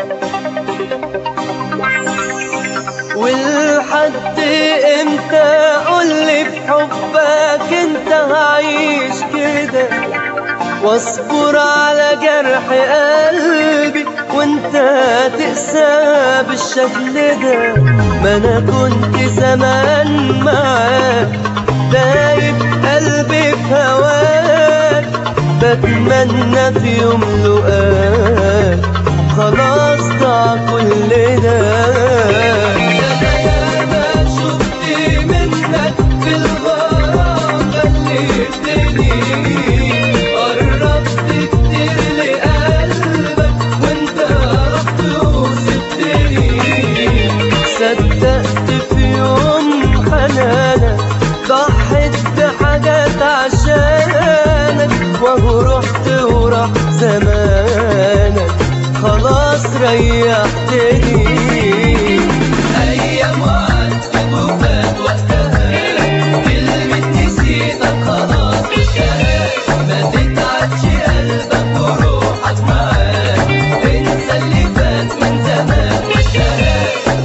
ولحد امتى قولي في حبك انت هعيش كده واصبر على جرح قلبي وانت تقسى بالشكل ده ما انا كنت زمان معاك دايب قلبي في هواك بتمنى في يوم لقاك خلاص ضاع كل ده شفت منك في الغرام خليتني قربت كتير لقلبك وانت رحت وسبتني صدقت في يوم حنانك ضحيت بحاجات عشانك وهو رحت وراح زمانك خلاص ريحتني أيام وعدت وفات وقتها كلمة نسيتك خلاص انتهى ما تتعبش قلبك وروحك معاك انسى اللي فات من زمان وانتهى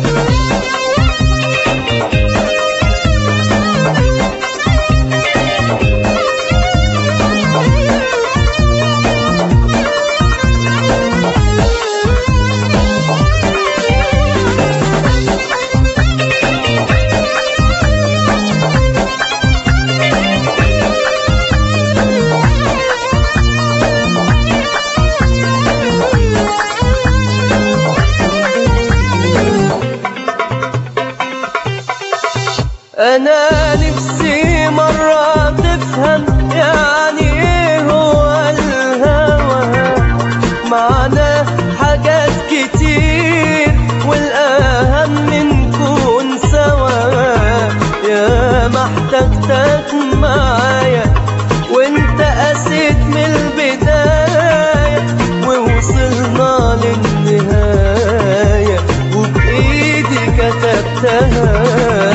انا نفسي مرة تفهم يعني ايه هو الهوى معنا حاجات كتير والاهم نكون سوا يا ما احتجتك معايا وانت قسيت من البداية ووصلنا للنهاية وبإيدي كتبتها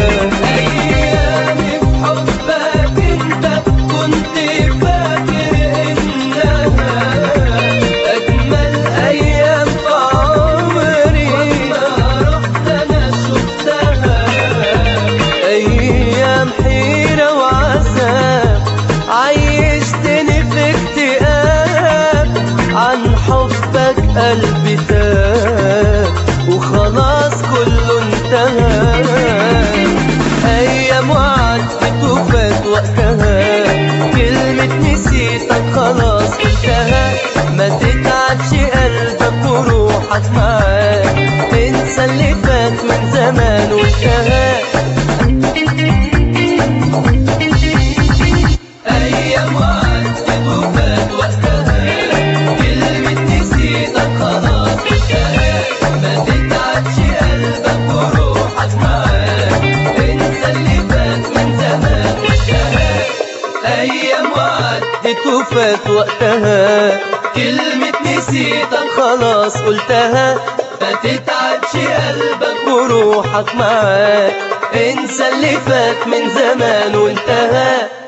أيامي في حبك أنت كنت فاكر إنها أجمل أيام في عمري وما رحت أنا شفتها أيام حيرة وعذاب عيشتني في اكتئاب عن حبك قلبي تاب وخلاص كله انتهى أيام وعدت وفات وقتها كلمة نسيتك خلاص انتهى ما تتعبش قلبك وروحك معاك انسى اللي فات من زمان وانتهى أيام وعدت وفات وقتها كلمة نسيتك خلاص انتهى ما تتعبش قلبك وروحك معاك انسى اللي فات من زمان وانتهى أيام وعدت وفات وقتها كلمة نسيتك خلاص قلتها ما تتعبش قلبك وروحك معاك انسى اللي فات من زمان وانتهى